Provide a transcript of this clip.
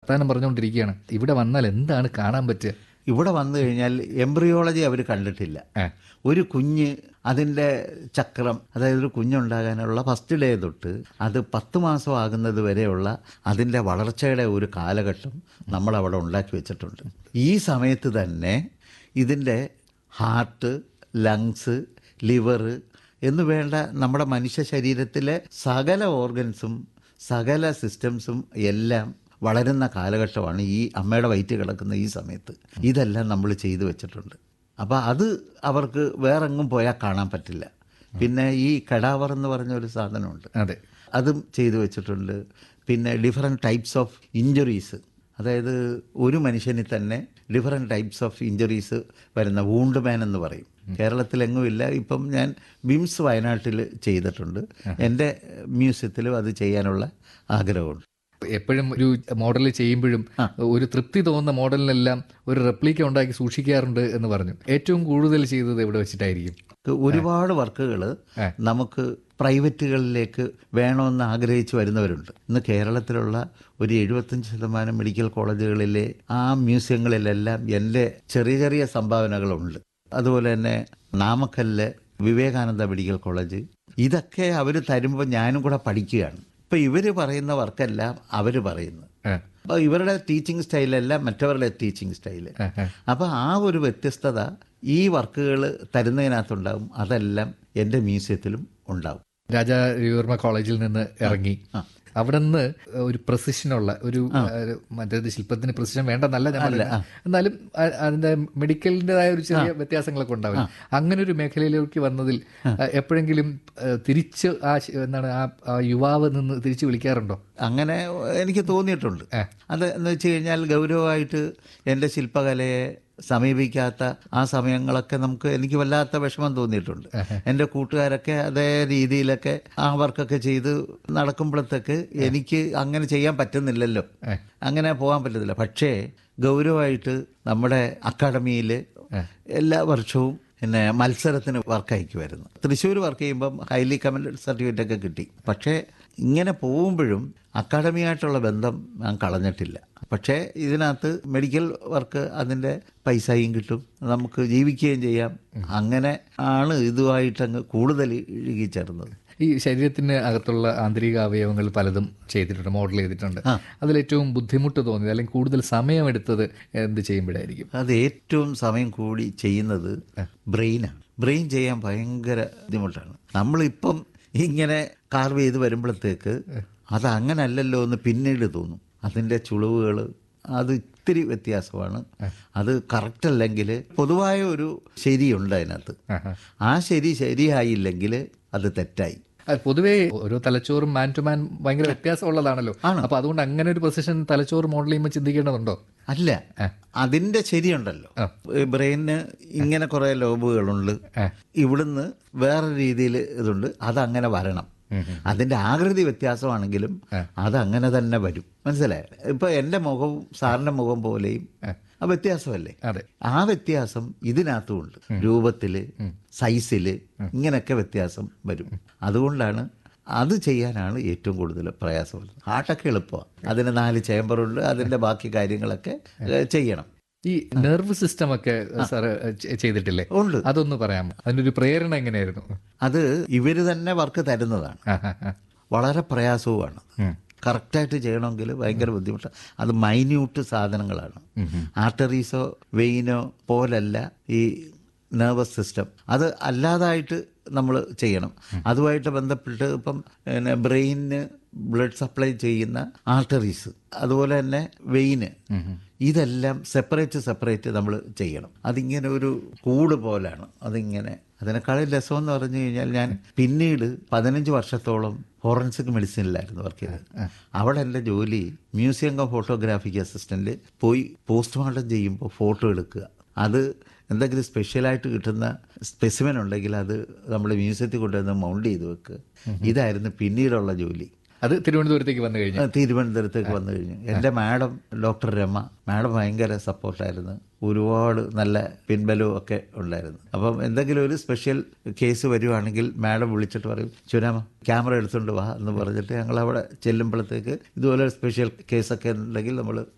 വർത്താനം പറഞ്ഞുകൊണ്ടിരിക്കുകയാണ് ഇവിടെ വന്നാൽ എന്താണ് കാണാൻ പറ്റുക ഇവിടെ വന്നു കഴിഞ്ഞാൽ എംബ്രിയോളജി അവർ കണ്ടിട്ടില്ല ആ. ഒരു കുഞ്ഞ് അതിൻ്റെ ചക്രം അതായത് ഒരു കുഞ്ഞുണ്ടാകാനുള്ള ഫസ്റ്റ് ഡേ തൊട്ട് അത് പത്ത് മാസം ആകുന്നത് വരെയുള്ള അതിൻ്റെ വളർച്ചയുടെ ഒരു കാലഘട്ടം നമ്മൾ അവിടെ ഉണ്ടാക്കി വെച്ചിട്ടുണ്ട് ഈ സമയത്ത് തന്നെ ഇതിൻ്റെ ഹാർട്ട് ലങ്സ് ലിവർ എന്ന് വേണ്ട നമ്മുടെ മനുഷ്യ ശരീരത്തിലെ സകല ഓർഗൻസും സകല സിസ്റ്റംസും എല്ലാം വളരുന്ന കാലഘട്ടമാണ് ഈ അമ്മയുടെ വയറ്റ് കിടക്കുന്ന ഈ സമയത്ത് ഇതെല്ലാം നമ്മൾ ചെയ്തു വെച്ചിട്ടുണ്ട് അപ്പോൾ അത് അവർക്ക് വേറെങ്ങും പോയാൽ കാണാൻ പറ്റില്ല പിന്നെ ഈ കടാവർ എന്ന് പറഞ്ഞ ഒരു സാധനമുണ്ട് അതെ അതും ചെയ്തു വെച്ചിട്ടുണ്ട് പിന്നെ ഡിഫറെൻറ്റ് ടൈപ്സ് ഓഫ് ഇഞ്ചുറീസ് അതായത് ഒരു മനുഷ്യനിൽ തന്നെ ഡിഫറെൻറ്റ് ടൈപ്സ് ഓഫ് ഇഞ്ചുറീസ് വരുന്ന വൂണ്ട് മാൻ എന്ന് പറയും കേരളത്തിലെങ്ങുമില്ല ഇപ്പം ഞാൻ വിംസ് വയനാട്ടിൽ ചെയ്തിട്ടുണ്ട് എൻ്റെ മ്യൂസിയത്തിലും അത് ചെയ്യാനുള്ള ആഗ്രഹമുണ്ട് എപ്പോഴും ഒരു മോഡൽ ചെയ്യുമ്പോഴും ഒരു തൃപ്തി തോന്നുന്ന മോഡലിനെല്ലാം ഒരു റെപ്ലിക്ക ഉണ്ടാക്കി സൂക്ഷിക്കാറുണ്ട് എന്ന് പറഞ്ഞു ഏറ്റവും കൂടുതൽ ചെയ്തത് എവിടെ വെച്ചിട്ടായിരിക്കും ഒരുപാട് വർക്കുകൾ നമുക്ക് പ്രൈവറ്റുകളിലേക്ക് വേണമെന്ന് ആഗ്രഹിച്ച് വരുന്നവരുണ്ട് ഇന്ന് കേരളത്തിലുള്ള ഒരു എഴുപത്തഞ്ച് ശതമാനം മെഡിക്കൽ കോളേജുകളിലെ ആ മ്യൂസിയങ്ങളിലെല്ലാം എൻ്റെ ചെറിയ ചെറിയ സംഭാവനകളുണ്ട് അതുപോലെ തന്നെ നാമക്കല്ല് വിവേകാനന്ദ മെഡിക്കൽ കോളേജ് ഇതൊക്കെ അവർ തരുമ്പോൾ ഞാനും കൂടെ പഠിക്കുകയാണ് ഇപ്പം ഇവർ പറയുന്ന വർക്കെല്ലാം അവർ പറയുന്നു ആ. അപ്പോൾ ഇവരുടെ ടീച്ചിങ് സ്റ്റൈലല്ല മറ്റവരുടെ ടീച്ചിങ് സ്റ്റൈല് അപ്പോൾ ആ ഒരു വ്യത്യസ്തത ഈ വർക്കുകൾ തരുന്നതിനകത്തുണ്ടാവും അതെല്ലാം എൻ്റെ മ്യൂസിയത്തിലും ഉണ്ടാവും രാജാ രവിവർമ്മ കോളേജിൽ നിന്ന് ഇറങ്ങി അവിടെ നിന്ന് ഒരു പ്രസിഷനുള്ള ഒരു ഒരു മറ്റേത് ശില്പത്തിന് പ്രസിഷൻ വേണ്ടെന്നല്ല ഞാൻ പറയുന്നത്. എന്നാലും അ- അതിന്റെ മെഡിക്കലിൻ്റെതായ ഒരു ചെറിയ വ്യത്യാസങ്ങളൊക്കെ ഉണ്ടാവില്ല അങ്ങനെ ഒരു മേഖലയിലേക്ക് വന്നതിൽ അ, എപ്പോഴെങ്കിലും അ, തിരിച്ച് ആ ശ- എന്താണ് ആ ആ യുവാവ് നിന്ന് തിരിച്ച് വിളിക്കാറുണ്ടോ അങ്ങനെ എനിക്ക് തോന്നിയിട്ടുണ്ട് അത് എന്ന് വെച്ച് കഴിഞ്ഞാൽ ഗൗരവമായിട്ട് എൻ്റെ ശില്പകലയെ സമീപിക്കാത്ത ആ സമയങ്ങളൊക്കെ നമുക്ക് എനിക്ക് വല്ലാത്ത വിഷമം തോന്നിയിട്ടുണ്ട് എൻ്റെ കൂട്ടുകാരൊക്കെ അതേ രീതിയിലൊക്കെ ആ വർക്കൊക്കെ ചെയ്ത് നടക്കുമ്പോഴത്തേക്ക് എനിക്ക് അങ്ങനെ ചെയ്യാൻ പറ്റുന്നില്ലല്ലോ അങ്ങനെ പോകാൻ പറ്റത്തില്ല പക്ഷേ ഗൗരവമായിട്ട് നമ്മുടെ അക്കാഡമിയിൽ എല്ലാ വർഷവും പിന്നെ മത്സരത്തിന് വർക്ക് അയക്കുമായിരുന്നു തൃശ്ശൂർ വർക്ക് ചെയ്യുമ്പം ഹൈലി കമൻഡ് സർട്ടിഫിക്കറ്റ് ഒക്കെ കിട്ടി പക്ഷേ ഇങ്ങനെ പോകുമ്പോഴും അക്കാഡമിയായിട്ടുള്ള ബന്ധം ഞാൻ കളഞ്ഞിട്ടില്ല പക്ഷേ ഇതിനകത്ത് മെഡിക്കൽ വർക്ക് അതിൻ്റെ പൈസയും കിട്ടും നമുക്ക് ജീവിക്കുകയും ചെയ്യാം അങ്ങനെ ആണ് ഇതുമായിട്ടങ്ങ് കൂടുതൽ ഇഴുകിച്ചേർന്നത് ഈ ശരീരത്തിന് അകത്തുള്ള ആന്തരിക അവയവങ്ങൾ പലതും ചെയ്തിട്ടുണ്ട് മോഡൽ ചെയ്തിട്ടുണ്ട് അതിലേറ്റവും ബുദ്ധിമുട്ട് തോന്നിയത് അല്ലെങ്കിൽ കൂടുതൽ സമയമെടുത്തത് എന്ത് ചെയ്യുമ്പോഴായിരിക്കും അത് ഏറ്റവും സമയം കൂടി ചെയ്യുന്നത് ബ്രെയിനാണ് ബ്രെയിൻ ചെയ്യാൻ ഭയങ്കര ബുദ്ധിമുട്ടാണ് നമ്മളിപ്പം ഇങ്ങനെ കാർവ് ചെയ്ത് വരുമ്പോഴത്തേക്ക് അത് അങ്ങനല്ലല്ലോ എന്ന് പിന്നീട് തോന്നും അതിൻ്റെ ചുളിവുകൾ അത് ഇത്തിരി വ്യത്യാസമാണ് അത് കറക്റ്റ് അല്ലെങ്കിൽ പൊതുവായ ഒരു ശരിയുണ്ട് അതിനകത്ത് ആ ശരി ശരിയായില്ലെങ്കിൽ അത് തെറ്റായി അത് പൊതുവേ ഓരോ തലച്ചോറും മാൻ ടു മാൻ ഭയങ്കര വ്യത്യാസമുള്ളതാണല്ലോ അപ്പൊ അതുകൊണ്ട് അങ്ങനെ ഒരു പൊസിഷൻ തലച്ചോറ് മോഡൽ ചെയ്യുമ്പോൾ ചിന്തിക്കേണ്ടതുണ്ടോ അല്ല അതിന്റെ ശരിയുണ്ടല്ലോ ബ്രെയിനിന് ഇങ്ങനെ കുറെ ലോബുകളുണ്ട് ഇവിടുന്ന് വേറെ രീതിയിൽ ഇതുണ്ട് അതങ്ങനെ വരണം അതിന്റെ ആകൃതി വ്യത്യാസമാണെങ്കിലും അത് അങ്ങനെ തന്നെ വരും മനസ്സിലായോ ഇപ്പൊ എന്റെ മുഖവും സാറിന്റെ മുഖം പോലെയും ആ വ്യത്യാസമല്ലേ അതെ ആ വ്യത്യാസം ഇതിനകത്തുമുണ്ട് രൂപത്തില് സൈസില് ഇങ്ങനെയൊക്കെ വ്യത്യാസം വരും അതുകൊണ്ടാണ് അത് ചെയ്യാനാണ് ഏറ്റവും കൂടുതൽ പ്രയാസമുള്ളത് ഹാർട്ടൊക്കെ എളുപ്പമാണ് അതിന് നാല് ചേമ്പറുണ്ട് അതിൻ്റെ ബാക്കി കാര്യങ്ങളൊക്കെ ഏഹ്, ചെയ്യണം ഈ നെർവ് സിസ്റ്റം ഒക്കെ സാർ ചെയ്തിട്ടില്ലേ ഉണ്ട് അതൊന്ന് പറയാമോ അതിനൊരു പ്രേരണ എങ്ങനെയായിരുന്നു അത് ഇവര് തന്നെ വർക്ക് തരുന്നതാണ് ആ, ആ, ആ. വളരെ പ്രയാസവുമാണ് കറക്റ്റായിട്ട് ചെയ്യണമെങ്കിൽ ഭയങ്കര ബുദ്ധിമുട്ടാണ് അത് മൈന്യൂട്ട് സാധനങ്ങളാണ് ആർട്ടറീസോ വെയിനോ പോലല്ല ഈ നെർവസ് സിസ്റ്റം അത് അല്ലാതായിട്ട് നമ്മൾ ചെയ്യണം അതുമായിട്ട് ബന്ധപ്പെട്ട് ഇപ്പം പിന്നെ ബ്രെയിനിന് ബ്ലഡ് സപ്ലൈ ചെയ്യുന്ന ആർട്ടറീസ് അതുപോലെ തന്നെ വെയിന് ഇതെല്ലാം സെപ്പറേറ്റ് സെപ്പറേറ്റ് നമ്മൾ ചെയ്യണം അതിങ്ങനെ ഒരു കൂട് പോലാണ് അതിങ്ങനെ അതിനേക്കാളും രസം എന്ന് പറഞ്ഞു കഴിഞ്ഞാൽ ഞാൻ പിന്നീട് പതിനഞ്ച് വർഷത്തോളം ഫോറൻസിക് മെഡിസിനിലായിരുന്നു വർക്ക് ചെയ്തത് അവിടെ എൻ്റെ ജോലി മ്യൂസിയം കം ഫോട്ടോഗ്രാഫിക് അസിസ്റ്റൻ്റ് പോയി പോസ്റ്റ്മോർട്ടം ചെയ്യുമ്പോൾ ഫോട്ടോ എടുക്കുക അത് എന്തെങ്കിലും സ്പെഷ്യലായിട്ട് കിട്ടുന്ന സ്പെസിമെൻ ഉണ്ടെങ്കിൽ അത് നമ്മൾ മ്യൂസിയത്തിൽ കൊണ്ടുവന്ന് മൗണ്ട് ചെയ്ത് വെക്കുക ഇതായിരുന്നു പിന്നീടുള്ള ജോലി അത് തിരുവനന്തപുരത്തേക്ക് വന്നു കഴിഞ്ഞു ആ, തിരുവനന്തപുരത്തേക്ക് വന്നു കഴിഞ്ഞു എൻ്റെ മാഡം ഡോക്ടർ രമ മാഡം ഭയങ്കര സപ്പോർട്ടായിരുന്നു ഒരുപാട് നല്ല പിൻബലവും ഒക്കെ ഉണ്ടായിരുന്നു അപ്പം എന്തെങ്കിലും ഒരു സ്പെഷ്യൽ കേസ് വരുവാണെങ്കിൽ മാഡം വിളിച്ചിട്ട് പറയും ചുനാമ ക്യാമറ എടുത്തുകൊണ്ട് വാ എന്ന് പറഞ്ഞിട്ട് ഞങ്ങൾ അവിടെ ചെല്ലുമ്പോഴത്തേക്ക് ഇതുപോലെ സ്പെഷ്യൽ കേസൊക്കെ ഉണ്ടെങ്കിൽ നമ്മൾ